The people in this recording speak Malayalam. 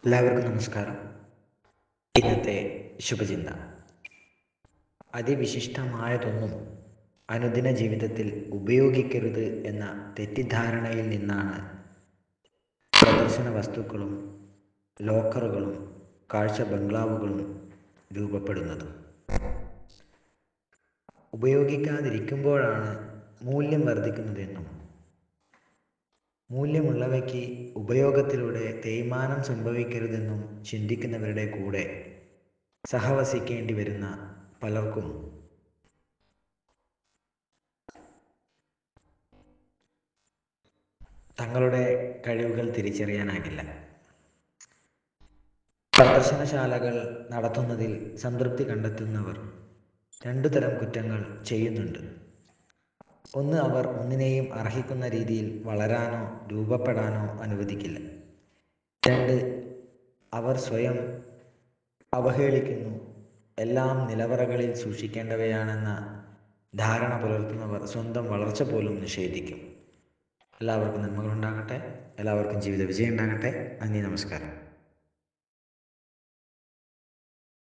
എല്ലാവർക്കും നമസ്കാരം ഇന്നത്തെ ശുഭചിന്ത അതിവിശിഷ്ടമായതൊന്നും അനുദിന ജീവിതത്തിൽ ഉപയോഗിക്കരുത് എന്ന തെറ്റിദ്ധാരണയിൽ നിന്നാണ് പ്രദർശന വസ്തുക്കളും ലോക്കറുകളും കാഴ്ച ബംഗ്ലാവുകളും രൂപപ്പെടുന്നത് ഉപയോഗിക്കാതിരിക്കുമ്പോഴാണ് മൂല്യം വർദ്ധിക്കുന്നതെന്നും മൂല്യമുള്ളവയ്ക്ക് ഉപയോഗത്തിലൂടെ തേയ്മാനം സംഭവിക്കരുതെന്നും ചിന്തിക്കുന്നവരുടെ കൂടെ സഹവസിക്കേണ്ടി വരുന്ന പലർക്കും തങ്ങളുടെ കഴിവുകൾ തിരിച്ചറിയാനാകില്ല പ്രദർശനശാലകൾ നടത്തുന്നതിൽ സംതൃപ്തി കണ്ടെത്തുന്നവർ രണ്ടു തരം കുറ്റങ്ങൾ ചെയ്യുന്നുണ്ട് ഒന്ന് അവർ ഒന്നിനെയും അർഹിക്കുന്ന രീതിയിൽ വളരാനോ രൂപപ്പെടാനോ അനുവദിക്കില്ല രണ്ട് അവർ സ്വയം അവഹേളിക്കുന്നു എല്ലാം നിലവറകളിൽ സൂക്ഷിക്കേണ്ടവയാണെന്ന ധാരണ പുലർത്തുന്നവർ സ്വന്തം വളർച്ച പോലും നിഷേധിക്കും എല്ലാവർക്കും നന്മകളുണ്ടാകട്ടെ എല്ലാവർക്കും ജീവിത വിജയം ഉണ്ടാകട്ടെ നന്ദി നമസ്കാരം